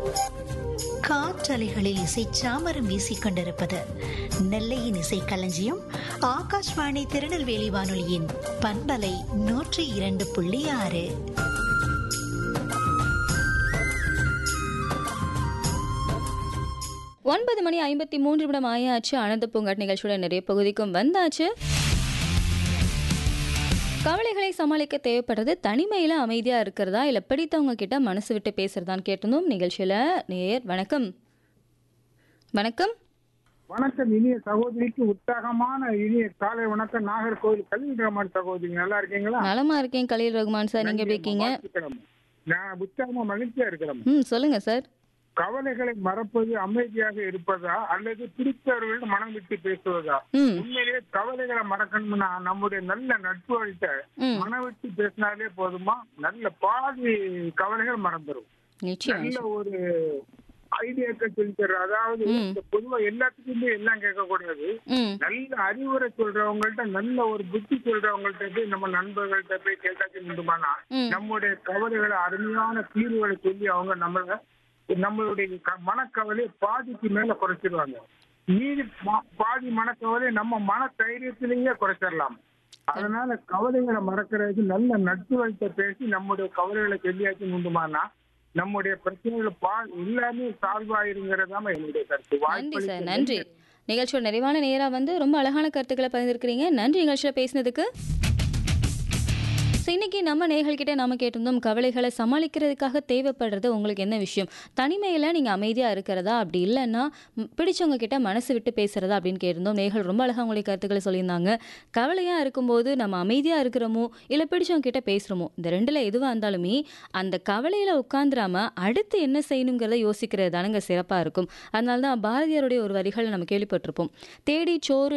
காற்றலைகளில் இசை சாமரம் வீசிக் கொண்டிருப்பது நெல்லையின் இசை களஞ்சியம் ஆகாஷ்வாணி திருநெல்வேலி வானொலியின் பண்பலை நூற்றி இரண்டு புள்ளி ஆறு ஒன்பது மணி ஐம்பத்தி மூன்று நிமிடம் ஆயாச்சு ஆனந்த பூங்காட் நிகழ்ச்சியோட நிறைய பகுதிக்கும் வந்தாச்சு கவலைகளை சமாளிக்க தேவைப்படுறது தனிமையில் அமைதியாக இருக்கிறதா இல்லை பிடித்தவங்க கிட்ட மனசு விட்டு பேசுறதான்னு கேட்டிருந்தோம் நிகழ்ச்சியில் நேர் வணக்கம் வணக்கம் வணக்கம் இனிய சகோதரிக்கு உற்சாகமான இனிய காலை வணக்கம் நாகர்கோவில் கல்வி ரமன் சகோதரி நல்லா இருக்கீங்களா நலமா இருக்கேன் கலீல் ரகுமான் சார் நீங்கள் எப்படி இருக்கீங்க வாழ்த்துக்கள். நான் உற்சாகமா மகிழ்ச்சியா இருக்கிறேன் ம் சொல்லுங்க சார் கவலைகளை மறப்பது அமைதியாக இருப்பதா அல்லது பிடித்தவர்களிடம் மனம் விட்டு பேசுவதா ம் உண்மையிலேயே கவலைகளை மறக்கணும்னா நம்முடைய நல்ல நட்புகள்கிட்ட ம் மனம் விட்டு பேசினாலே போதுமா நல்ல பாதி கவலைகள் மறந்துடும் நிச்சயம் நல்ல ஒரு ஐடியாக்கள் சொல்லி தர்ற அதாவது ம். இந்த பொதுவா எல்லாத்துக்குமே எல்லாம் கேட்கக்கூடாது ம் நல்ல அறிவுரை சொல்றவங்கள்ட்ட நல்ல ஒரு புத்தி சொல்றவங்கள்ட்ட போய் நம்ம நண்பர்கள்ட்ட போய் கேட்டாச்சு உண்டுமானா ம். நம்முடைய கவலைகளை அருமையான தீர்வுகளை சொல்லி அவங்க நம்மள நம்மளுடைய க- மனக்கவலையை பாதிக்கு மேல குறைச்சிருவாங்க மீதி பா- பாதி மனக்கவலை நம்ம மன தைரியத்திலேயே குறைச்சிடலாம் அதனால கவலைகளை மறக்கிறதுக்கு நல்ல நட்புகள்கிட்ட பேசி நம்முடைய கவலைகளை சொல்லியாச்சு உண்டுமானா நம்முடைய பிரச்சனைகள் பா எல்லாமே சால்வ் ஆயிருங்கிறதாம என்னுடைய கருத்து நன்றி சார் வாய்ப்பளித்த நன்றி நிகழ்ச்சியோட நிறைவான நேராக வந்து ரொம்ப அழகான கருத்துக்களை பகிர்ந்துருக்கிறீங்க நன்றி நிகழ்ச்சியில் பேசினதுக்கு ஸோ இன்னைக்கு நம்ம நேயர்கள்கிட்ட நாம கேட்டிருந்தோம் கவலைகளை சமாளிக்கிறதுக்காக தேவைப்படுறது உங்களுக்கு என்ன விஷயம் தனிமையில் நீங்கள் அமைதியாக இருக்கிறதா அப்படி இல்லைன்னா ம், பிடிச்சவங்க கிட்ட மனசு விட்டு பேசுறதா அப்படின்னு கேட்டிருந்தோம் நேயர்கள் ரொம்ப அழகாக உங்களுடைய கருத்துக்களை சொல்லியிருந்தாங்க கவலையாக இருக்கும்போது நம்ம அமைதியாக இருக்கிறோமோ இல்லை பிடிச்சவங்க கிட்ட பேசுகிறோமோ இந்த ரெண்டில் எதுவாக இருந்தாலுமே அந்த கவலையில் உட்காந்துராம அடுத்து என்ன செய்யணுங்கிறத யோசிக்கிறது தானுங்க சிறப்பாக இருக்கும் அதனால தான் பாரதியாருடைய ஒரு வரிகள் நம்ம கேள்விப்பட்டிருப்போம் தேடி சோறு